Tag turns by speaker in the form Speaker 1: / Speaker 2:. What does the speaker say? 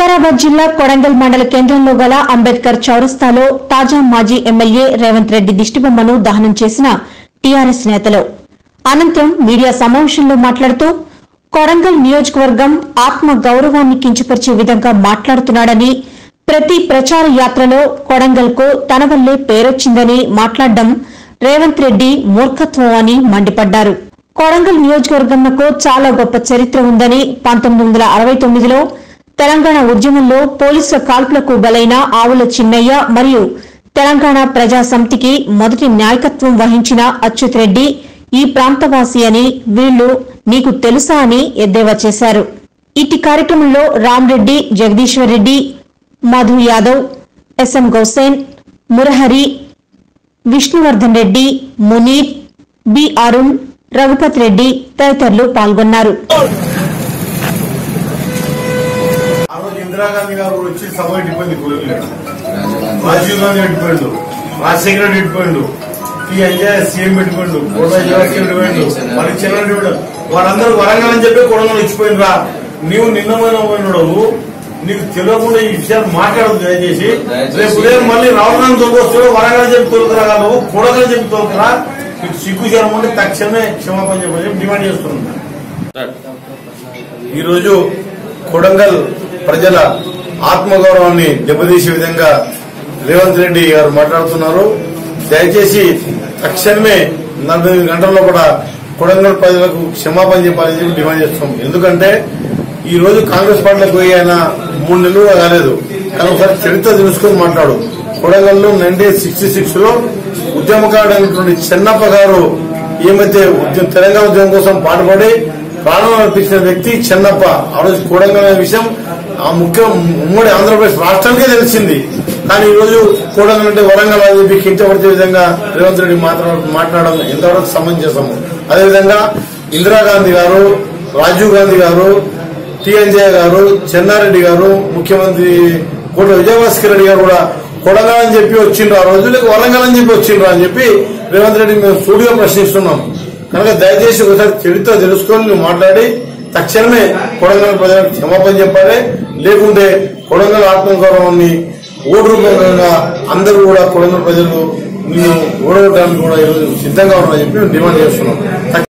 Speaker 1: వికారాబాద్ జిల్లా కొడంగల్ మండల కేంద్రంలో గల అంబేద్కర్ చౌరస్తాలో తాజా మాజీ ఎమ్మెల్యే రేవంత్ రెడ్డి దిష్టిబొమ్మను దహనం చేసిన టీఆర్ఎస్ నేతలు అనంతరం మీడియా సమావేశంలో మాట్లాడుతూ కొడంగల్ నియోజకవర్గం ఆత్మ గౌరవాన్ని కించపరిచే విధంగా మాట్లాడుతున్నాడని ప్రతి ప్రచార యాత్రలో కొడంగల్కు తన వల్లే పేరొచ్చిందని మాట్లాడడం రేవంత్ రెడ్డి మూర్ఖత్వం అని మండిపడ్డారు కొడంగల్ నియోజకవర్గంకు చాలా గొప్ప చరిత్ర ఉందని పంతొమ్మిది వందల అరవై తొమ్మిదిలో తెలంగాణ ఉద్యమంలో పోలీసుల కాల్పులకు బలైన ఆవుల చిన్నయ్య మరియు తెలంగాణ ప్రజా సమితికి మొదటి నాయకత్వం వహించిన అచ్యుత్ రెడ్డి ఈ ప్రాంతవాసి అని వీళ్లు నీకు తెలుసా అని ఎద్దేవా చేశారు ఇటు కార్యక్రమంలో రామ్రెడ్డి జగదీశ్వర్ రెడ్డి మధు యాదవ్ ఎస్ఎం గౌసేన్ మురహరి విష్ణువర్ధన్ రెడ్డి మునీర్ బి అరుణ్ రఘుపత్ రెడ్డి తదితరులు పాల్గొన్నారు
Speaker 2: ఆ రోజు ఇందిరాగాంధీ గారు వచ్చి సభ ఎట్టిపోయింది కూలీలు రాజీవ్ గాంధీ ఎట్టిపోయిండు రాజశేఖర రెడ్డి ఎట్టిపోయిండు ఈ ఎంజాయ్ సీఎం పెట్టుకోండు కోటా యువరాజు ఎట్టిపోయిండు మరి చిన్న వారందరూ వరంగల్ అని చెప్పి కొడంగల్ ఇచ్చిపోయినరా నీవు నిన్నమైన పోయినడు నీకు తెలియకుండా ఈ విషయాలు మాట్లాడదు దయచేసి రేపు ఉదయం మళ్ళీ రాహుల్ గాంధీ తోకొస్తాడు వరంగల్ అని చెప్పి తోలుకురా నువ్వు కొడంగల్ అని చెప్పి తోలుకురా నీకు సిగ్గు జ్వరం ఉంటే తక్షణమే క్షమాపణ చెప్పని డిమాండ్ చేస్తున్నాను ఈరోజు కొడంగల్ ప్రజల ఆత్మగౌరవాన్ని దెబ్బతీసే విధంగా రేవంత్ రెడ్డి గారు మాట్లాడుతున్నారు దయచేసి తక్షణమే నలభై ఎనిమిది గంటల్లో కూడా కొడంగల్ ప్రజలకు క్షమాపణ చెప్పాలని చెప్పి డిమాండ్ చేస్తున్నాం ఎందుకంటే ఈ రోజు కాంగ్రెస్ పార్టీలకు పోయి ఆయన మూడు నెలలు కూడా కాలేదు కానీ ఒకసారి చరిత్ర తెలుసుకొని మాట్లాడు కొడంగల్లో నైన్టీన్ సిక్స్టీ సిక్స్ లో ఉద్యమకారుడైనటువంటి చెన్నప్ప గారు ఏమైతే ఉద్యమ తెలంగాణ ఉద్యమం కోసం పాటుపడి ప్రాణం అర్పించిన వ్యక్తి చెన్నప్ప ఆ రోజు కూడంగల్ అనే విషయం ఆ ముఖ్య ఉమ్మడి ఆంధ్రప్రదేశ్ రాష్ట్రానికే తెలిసింది కానీ ఈ రోజు కూడంగల్ అంటే వరంగల్ అని చెప్పి కించపరిచే విధంగా రేవంత్ రెడ్డి మాట్లా- మాట్లాడడం ఎంతవరకు సమంజసం అదేవిధంగా ఇందిరాగాంధీ గారు రాజీవ్ గాంధీ గారు టిఎన్జే గారు చెన్నారెడ్డి గారు ముఖ్యమంత్రి కోట విజయభాస్కర్ రెడ్డి గారు కూడా కొడంగల్ అని చెప్పి వచ్చిండ్రు ఆ రోజు లేక వరంగల్ అని చెప్పి వచ్చిండ్రు అని చెప్పి రేవంత్ రెడ్డి మేము సూటిగా ప్రశ్నిస్తున్నాం కనుక దయచేసి ఒకసారి చరిత్ర తెలుసుకొని నువ్వు మాట్లాడి తక్షణమే కొడంగల్ ప్రజలకు క్షమాపణ చెప్పాలి లేకుంటే కొడంగల్ ఆత్మగౌరవాన్ని ఓటు రూపంగా అందరూ కూడా కొడంగల్ ప్రజలు నిన్ను ఓడగొట్టడానికి కూడా ఈరోజు సిద్ధంగా ఉన్నారని చెప్పి మేము డిమాండ్ చేస్తున్నాం